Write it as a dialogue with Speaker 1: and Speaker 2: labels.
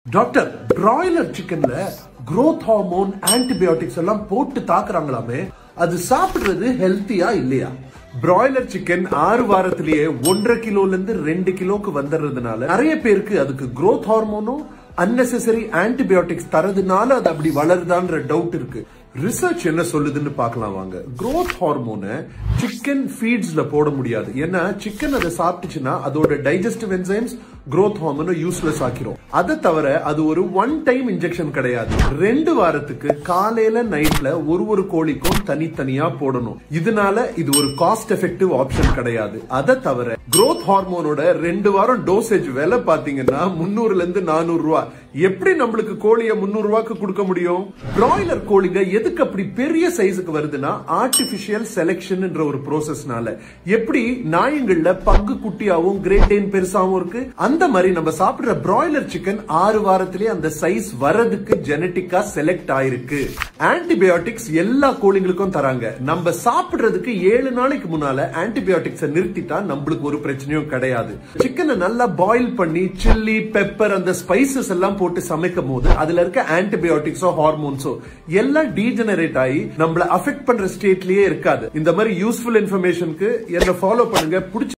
Speaker 1: doctor broiler சிக்கன்ல growth hormone antibiotics எல்லாம் போட்டு தாக்குறாங்களாமே அது சாப்பிடுறது ஹெல்த்தியா இல்லையா பிராய்லர் சிக்கன் ஆறு வாரத்திலேயே ஒன்றரை கிலோல இருந்து ரெண்டு கிலோக்கு வந்துடுறதுனால நிறைய பேருக்கு அதுக்கு growth ஹார்மோனும் unnecessary ஆன்டிபயோட்டிக்ஸ் தரதுனால அது அப்படி வளருதான்ற டவுட் இருக்கு ரிசர்ச் என்ன சொல்லுதுன்னு பார்க்கலாம் வாங்க growth ஹார்மோனை சிக்கன் ஃபீட்ஸ்ல போட முடியாது ஏன்னா சிக்கன் அதை சாப்பிட்டுச்சுன்னா அதோட டைஜஸ்டிவ் என்சைம்ஸ் growth ஹார்மோனை யூஸ்லெஸ் ஆக்கிரும் அதை தவிர அது ஒரு ஒன் டைம் இன்ஜெக்ஷன் கிடையாது ரெண்டு வாரத்துக்கு காலையில நைட்ல ஒரு ஒரு கோழிக்கும் தனித்தனியா போடணும் இதனால இது ஒரு காஸ்ட் எஃபெக்டிவ் ஆப்ஷன் கிடையாது அதை தவிர growth ஹார்மோனோட ரெண்டு வாரம் டோசேஜ் விலை பாத்தீங்கன்னா முன்னூறுல இருந்து நானூறு ரூபாய் எப்படி நம்மளுக்கு கோழியை முன்னூறு ரூபாய்க்கு கொடுக்க முடியும் பிராய்லர் கோழிங்க எதுக்கு அப்படி பெரிய சைஸுக்கு வருதுன்னா ஆர்டிபிஷியல் செலெக்ஷன்ன்ற ஒரு ப்ரோசஸ்னால எப்படி நாயங்கள்ல பங்கு குட்டியாவும் கிரேட்டேன் பெருசாவும் இருக்கு அந்த மாதிரி நம்ம சாப்பிடுற பிராய்லர் சிக்கன் ஆறு வாரத்திலேயே அந்த சைஸ் வரதுக்கு ஜெனட்டிக்கா செலக்ட் ஆயிருக்கு ஆன்டிபயோட்டிக்ஸ் எல்லா கோழிங்களுக்கும் தராங்க நம்ம சாப்பிடுறதுக்கு ஏழு நாளைக்கு முன்னால ஆன்டிபயோட்டிக்ஸை நிறுத்திட்டா நம்மளுக்கு ஒரு பிரச்சனையும் கிடையாது சிக்கனை நல்லா பாயில் பண்ணி சில்லி பெப்பர் அந்த ஸ்பைசஸ் எல்லாம் போட்டு சமைக்கும் போது அதுல இருக்க ஆன்டிபயோட்டிக்ஸோ ஹார்மோன்ஸோ எல்லாம் டீஜெனரேட் ஆகி நம்மள அஃபெக்ட் பண்ற ஸ்டேட்லயே இருக்காது இந்த மாதிரி யூஸ்ஃபுல் இன்ஃபர்மேஷனுக்கு என்ன ஃபாலோ பண்ணுங்க பிடிச்ச